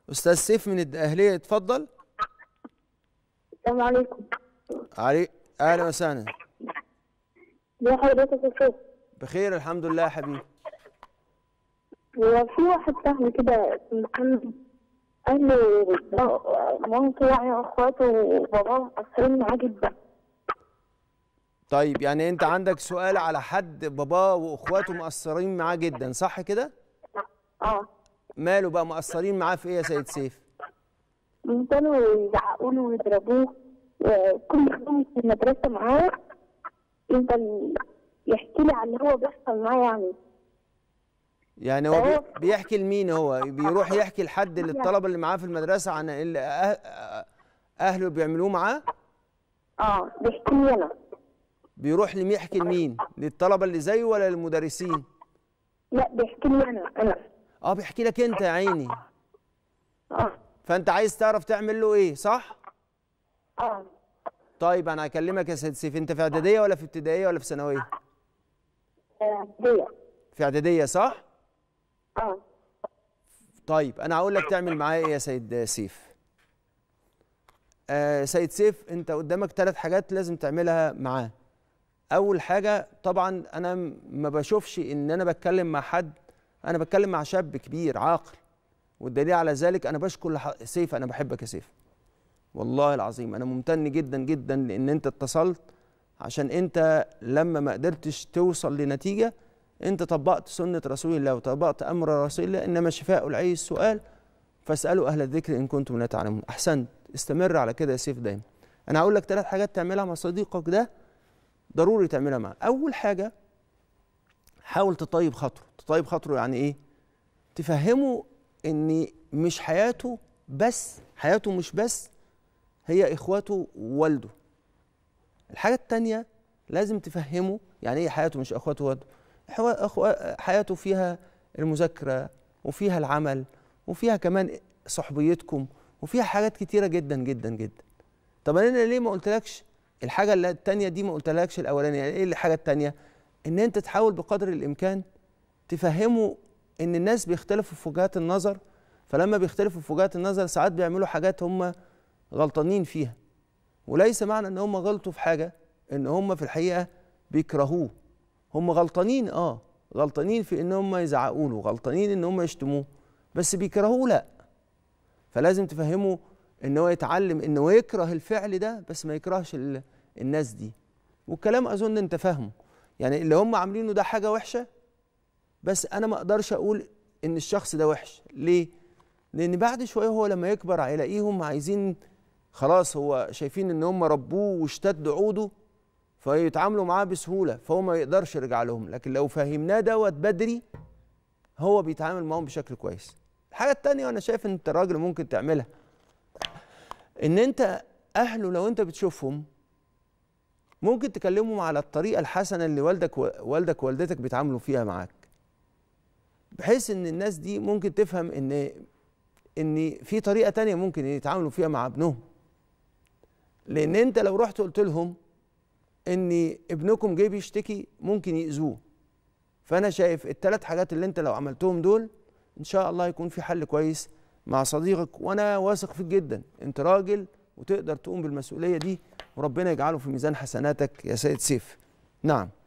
استاذ سيف من الدقهليه اتفضل السلام عليكم علي اهلا وسهلا ازي حضرتك يا شيخ بخير الحمد لله يا حبيبي هو في واحد صاحبي كده كان قال لي مامته يعني اخواته وباباه مقصرين معاه جدا طيب يعني انت عندك سؤال على حد باباه واخواته مقصرين معاه جدا صح كده اه ماله بقى مقصرين معاه في ايه يا سيد سيف كانوا يزعقوا له ويضربوه وكل يوم في المدرسة معاه يفضل يحكي لي عن اللي هو بيحصل معاه يعني يعني هو بي- بيحكي لمين هو بيروح يحكي لحد للطلبه اللي معاه في المدرسه عن اللي أه- اهله بيعملوه معاه اه بيحكي لي انا بيروح لمين يحكي لمين للطلبه اللي زيه ولا للمدرسين لا بيحكي لي انا انا اه بيحكي لك انت يا عيني اه فانت عايز تعرف تعمل له ايه صح اه طيب انا هكلمك يا سيد سيف انت في اعداديه ولا في ابتدائيه ولا في ثانويه آه، دي في اعداديه صح اه طيب انا هقول لك تعمل معايا ايه يا سيد سيف آه سيد سيف انت قدامك ثلاث حاجات لازم تعملها معاه اول حاجه طبعا انا م- ما بشوفش ان انا بتكلم مع حد انا بتكلم مع شاب كبير عاقل والدليل على ذلك انا بشكر لح- سيف انا بحبك يا سيف والله العظيم انا ممتن جدا جدا لان انت اتصلت عشان انت لما ما قدرتش توصل لنتيجه انت طبقت سنه رسول الله وطبقت امر رسول الله انما شفاء العي السؤال فاسالوا اهل الذكر ان كنتم لا تعلمون احسنت استمر على كده يا سيف دايما انا هقول لك ثلاث حاجات تعملها مع صديقك ده ضروري تعملها معاه اول حاجه حاول تطيب خاطره تطيب خاطره يعني ايه تفهمه ان مش حياته بس حياته مش بس هي اخواته ووالده الحاجه التانية لازم تفهمه يعني ايه حياته مش اخواته ووالده حوا- أخوا- حياته فيها المذاكره وفيها العمل وفيها كمان صحبيتكم وفيها حاجات كتيره جدا جدا جدا طب انا ليه ما قلتلكش الحاجه اللي التانية دي ما قلتلكش الاولانيه يعني ايه الحاجه التانية ان انت تحاول بقدر الامكان تفهمه ان الناس بيختلفوا في وجهات النظر فلما بيختلفوا في وجهات النظر ساعات بيعملوا حاجات هم غلطانين فيها وليس معنى ان هم غلطوا في حاجه ان هم في الحقيقه بيكرهوه هم غلطانين اه غلطانين في ان هم يزعقوا له غلطانين ان هم يشتموه بس بيكرهوه لا فلازم تفهمه ان هو يتعلم انه يكره الفعل ده بس ما يكرهش ال- الناس دي والكلام اظن انت فاهمه يعني اللي هم عاملينه ده حاجه وحشه بس انا ما اقدرش اقول ان الشخص ده وحش ليه لان بعد شويه هو لما يكبر هيلاقيهم عايزين خلاص هو شايفين ان هم ربوه واشتد عوده فيتعاملوا معاه بسهوله فهو ما يقدرش يرجع لهم لكن لو فهمناه دوت بدري هو بيتعامل معاهم بشكل كويس الحاجه التانية وانا شايف ان انت راجل ممكن تعملها ان انت اهله لو انت بتشوفهم ممكن تكلمهم على الطريقه الحسنه اللي والدك والدك ووالدتك بيتعاملوا فيها معاك بحيث ان الناس دي ممكن تفهم ان ان في طريقه تانية ممكن يتعاملوا فيها مع ابنهم لان انت لو رحت قلت لهم ان ابنكم جه بيشتكي ممكن يأذوه فانا شايف الثلاث حاجات اللي انت لو عملتهم دول ان شاء الله هيكون في حل كويس مع صديقك وانا واثق فيك جدا انت راجل وتقدر تقوم بالمسؤوليه دي وربنا يجعله في ميزان حسناتك يا سيد سيف نعم